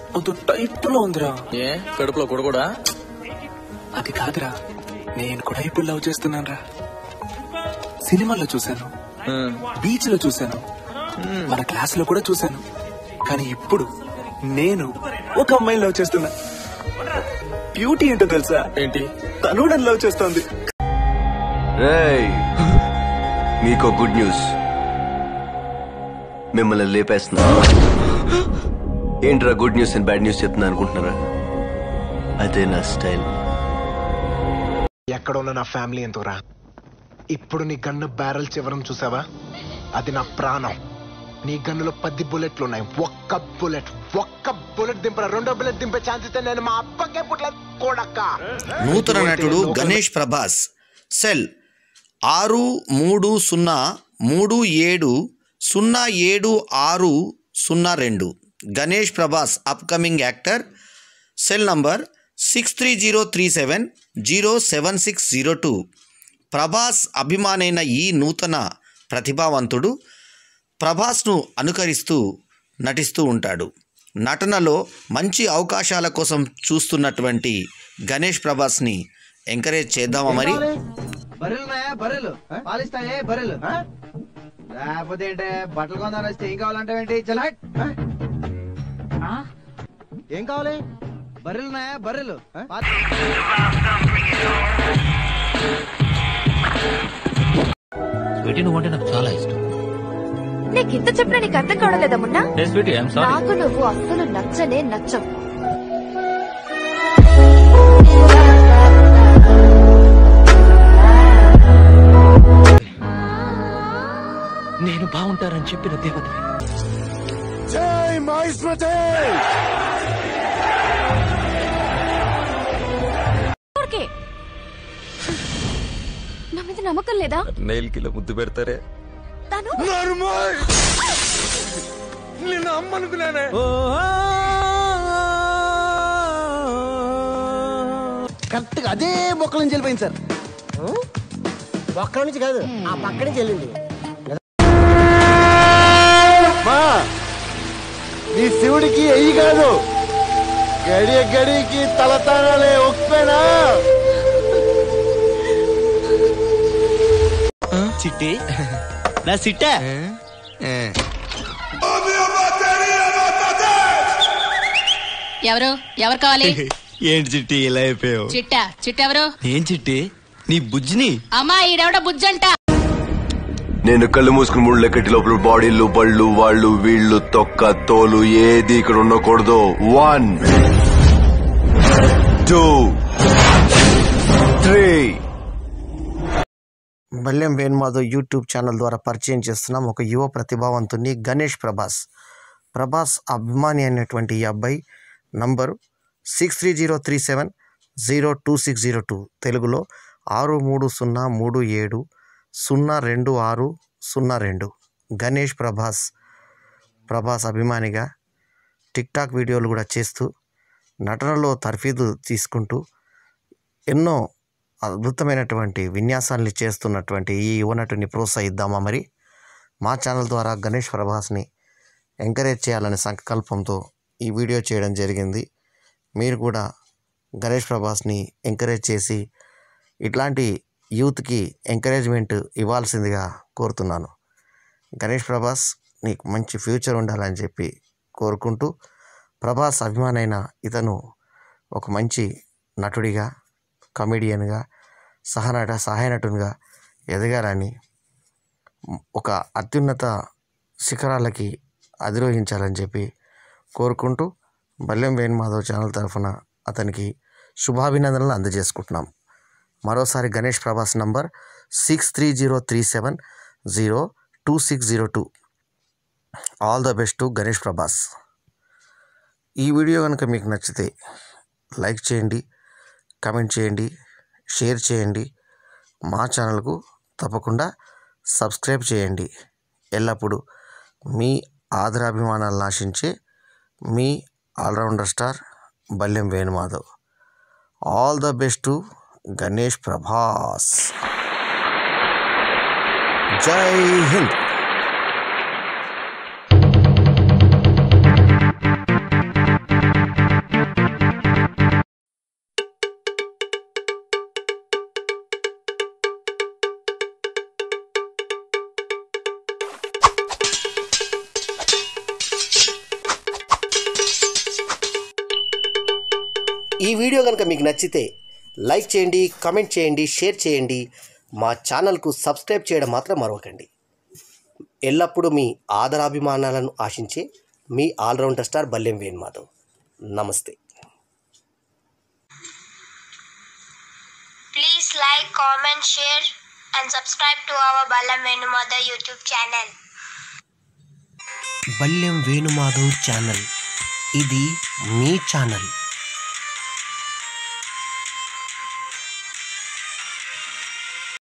అది టైట్ లో ఉందిరా ఏ కడుపులో కూడా అది కాదురా నేను కూడా ఇప్పుడు లవ్ చేస్తున్నాను రా సినిమాలో చూశాను బీచ్ లో చూశాను మన క్లాస్ లో కూడా చూశాను కానీ ఇప్పుడు నేను ఒక అమ్మాయిని లవ్ చేస్తున్నా బ్యూటీ ఏంటో తెలుసా ఏంటి తను నన్ను లవ్ చేస్తోంది రేయ్ మీకు గుడ్ న్యూస్ మిమ్మల్ని లేపేస్తున్నా ఏంట్రా good news and bad news చెప్తున్నా అనుకుంటున్నారా అదే నా స్టైల్ ఎక్కడ ఉన్న నా ఫ్యామిలీ ఎంతోరా ఇప్పుడు నీ గన్ను బ్యారల్ చివరం చూసావా అది నా ప్రాణం నీ గన్నులో పది బుల్లెట్లు ఉన్నాయి ఒక్క బుల్లెట్ ఒక్క బుల్లెట్ దింపరా రెండో బుల్లెట్ దింపే ఛాన్స్ ఇస్తే నేను మా అబ్బకే పుట్ల కొడక్క నూతన నటుడు గణేష్ ప్రభాస్ సెల్ ఆరు మూడు సున్నా మూడు ఏడు సున్నా ఏడు ఆరు సున్నా రెండు Ganesh Prabhas upcoming actor cell number six three zero three seven zero seven six zero two Prabhas అభిమానైన ఈ నూతన ప్రతిభావంతుడు ప్రభాస్ను అనుకరిస్తూ నటిస్తూ ఉంటాడు నటనలో మంచి అవకాశాల కోసం చూస్తున్నటువంటి గణేష్ ప్రభాస్ని ఎంకరేజ్ చేద్దామా మరి బర్రెలు ఉన్నాయా బర్రెలు పాలిస్తాయే బర్రెలు లేకపోతే ఏంటే బట్టలు కొందాని వస్తే ఏం కావాలంటే ఏంటి చలాట్ ఏం కావాలి బర్రెలు ఉన్నాయా బర్రెలు స్వీటీ నువ్వు అంటే నాకు చాలా ఇష్టం నీకు ఇంత చెప్పినా నీకు అర్థం కావడం లేదా మున్నా స్వీటీ ఐఎమ్ సారీ నాకు నువ్వు అస్సలు నచ్చనే నచ్చవు నేను బాగుంటారని చెప్పిన దేవతవి ఊరికే. నా మీద నమ్మకం లేదా నెయిల్ కిలో ముద్దు పెడతారే తను నేను అమ్మనుకున్నానే కరెక్ట్ గా అదే మొక్కల నుంచి వెళ్ళిపోయింది సార్ ఒక్క నుంచి కాదు ఆ పక్క నుంచి వెళ్ళింది నీ శివుడికి ఎయ్యి కాదు గడి గడికి తలతానాలే ఒప్పేనా చిట్టి నా సిట్టా ఎవరు ఎవరు కావాలి ఏంటి చిట్టి ఇలా అయిపోయావు చిట్ట చిట్ట ఎవరు ఏం చిట్టి నీ బుజ్జిని అమ్మా ఈడెవడ బుజ్జంట నేను కళ్ళు మూసుకుని మూడు లెక్కటి లోపల బాడీలు బళ్ళు వాళ్ళు వీళ్ళు తొక్క తోలు ఏది ఇక్కడ ఉండకూడదు one two three Balyam Venumadhav YouTube channel ద్వారా పరిచయం చేస్తున్నాం ఒక యువ ప్రతిభావంతుని గణేష్ ప్రభాస్ ప్రభాస్ అభిమాని అనేటువంటి ఈ అబ్బాయి number six three zero three seven zero two six zero two తెలుగులో ఆరు మూడు సున్నా మూడు ఏడు సున్నా రెండు ఆరు సున్నా రెండు గణేష్ ప్రభాస్ ప్రభాస్ అభిమానిగా టిక్ టాక్ వీడియోలు కూడా చేస్తూ నటనలో తర్ఫీదు తీసుకుంటూ ఎన్నో అద్భుతమైనటువంటి విన్యాసాల్ని చేస్తున్నటువంటి ఈ యువనటుని ప్రోత్సహిద్దామా మరి మా ఛానల్ ద్వారా గణేష్ ప్రభాస్ని ఎంకరేజ్ చేయాలనే సంకల్పంతో ఈ వీడియో చేయడం జరిగింది మీరు కూడా గణేష్ ప్రభాస్ని ఎంకరేజ్ చేసి ఇట్లాంటి యూత్కి ఎంకరేజ్మెంట్ ఇవ్వాల్సిందిగా కోరుతున్నాను గణేష్ ప్రభాస్ నీకు మంచి ఫ్యూచర్ ఉండాలని చెప్పి కోరుకుంటూ ప్రభాస్ అభిమానైన ఇతను ఒక మంచి నటుడిగా కమెడియన్గా సహనట సహాయ నటునిగా ఎదగాలని ఒక అత్యున్నత శిఖరాలకి అధిరోహించాలని చెప్పి కోరుకుంటూ బల్యం వేణుమాధవ్ ఛానల్ తరఫున అతనికి శుభాభినందనలు అందజేసుకుంటున్నాం మరోసారి Ganesh Prabhas number six three zero three seven zero two six zero two all the best to Ganesh Prabhas ఈ వీడియో కనుక మీకు నచ్చితే లైక్ చేయండి కమెంట్ చేయండి షేర్ చేయండి మా ఛానల్కు తప్పకుండా సబ్స్క్రైబ్ చేయండి ఎల్లప్పుడూ మీ ఆదరాభిమానాలను ఆశించే మీ allrounder star Balyam Venumadhav all the best to Ganesh Prabhas Jai Hind ఈ వీడియో కనుక మీకు నచ్చితే లైక్ చేయండి కామెంట్ చేయండి షేర్ చేయండి మా ఛానల్కు సబ్స్క్రైబ్ చేయడం మాత్రం మరవకండి ఎల్లప్పుడూ మీ ఆదరాభిమానాలను ఆశించే మీ ఆల్రౌండర్ స్టార్ బల్లెం వేణుమాధవ్ నమస్తే Please like, comment, share, and subscribe to our Balam Venumada YouTube channel. Ballem Venumadhav channel ఇది మీ ఛానల్